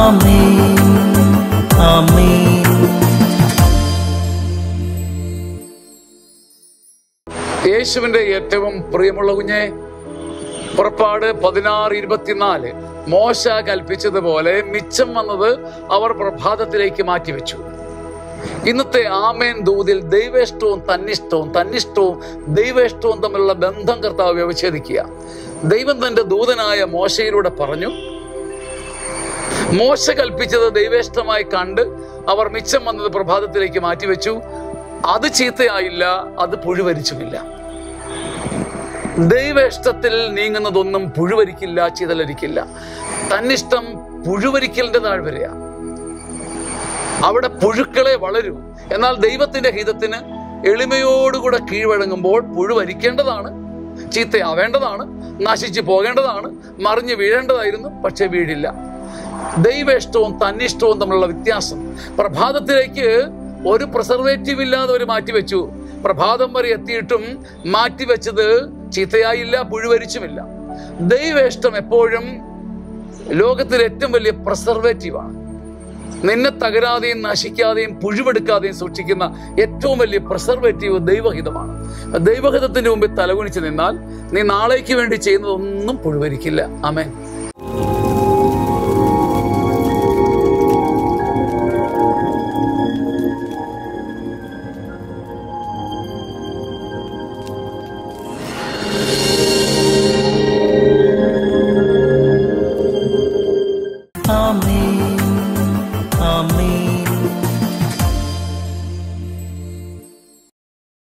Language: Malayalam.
ആമേൻ ആമേൻ യേശുവിന്റെ ഏറ്റവും പ്രിയമുള്ള കുഞ്ഞെ പുറപ്പാട് പതിനാറ് ഇരുപത്തിനാല് മോശ കൽപ്പിച്ചതുപോലെ മിച്ചം വന്നത് അവർ പ്രഭാതത്തിലേക്ക് മാറ്റിവെച്ചു ഇന്നത്തെ ആമേൻ ദൂതിൽ ദൈവേഷ്ടവും തന്നിഷ്ടവും തന്നിഷ്ടവും ദൈവേഷ്ടവും തമ്മിലുള്ള ബന്ധം കർത്താവ് വ്യവച്ഛേദിക്കുക ദൈവം തന്റെ ദൂതനായ മോശയിലൂടെ പറഞ്ഞു മോശ കൽപ്പിച്ചത് ദൈവേഷ്ടമായി കണ്ട് അവർ മിച്ചം വന്നത് പ്രഭാതത്തിലേക്ക് മാറ്റിവെച്ചു അത് ചീത്തയായില്ല അത് പുഴുവരിച്ചുമില്ല ദൈവേഷ്ടത്തിൽ നീങ്ങുന്നതൊന്നും പുഴുവരിക്കില്ല ചിതലരിക്കില്ല തന്നിഷ്ടം പുഴുവരിക്കലിന്റെ താഴ്വരയാ അവിടെ പുഴുക്കളെ വളരൂ എന്നാൽ ദൈവത്തിന്റെ ഹിതത്തിന് എളിമയോടുകൂടെ കീഴ്വഴങ്ങുമ്പോൾ പുഴുവരിക്കേണ്ടതാണ് ചീത്തയാവേണ്ടതാണ് നശിച്ചു പോകേണ്ടതാണ് മറിഞ്ഞു വീഴേണ്ടതായിരുന്നു പക്ഷെ വീഴില്ല ദൈവേഷ്ടവും തന്നിഷ്ടവും തമ്മിലുള്ള വ്യത്യാസം പ്രഭാതത്തിലേക്ക് ഒരു പ്രിസർവേറ്റീവ് ഇല്ലാതെ ഒരു മാറ്റിവെച്ചു പ്രഭാതം വരെ എത്തിയിട്ടും മാറ്റിവെച്ചത് ചീത്തയായില്ല പുഴുവരിച്ചുമില്ല ദൈവേഷ്ടം എപ്പോഴും ലോകത്തിലെ ഏറ്റവും വലിയ പ്രിസർവേറ്റീവാണ് നിന്നെ തകരാതെയും നശിക്കാതെയും പുഴുവെടുക്കാതെയും സൂക്ഷിക്കുന്ന ഏറ്റവും വലിയ പ്രിസർവേറ്റീവ് ദൈവഹിതമാണ് ദൈവഹിതത്തിന്റെ മുമ്പിൽ തലകുണിച്ച് നിന്നാൽ നീ നാളേക്ക് വേണ്ടി ചെയ്യുന്നതൊന്നും പുഴുവരിക്കില്ല അമേൻ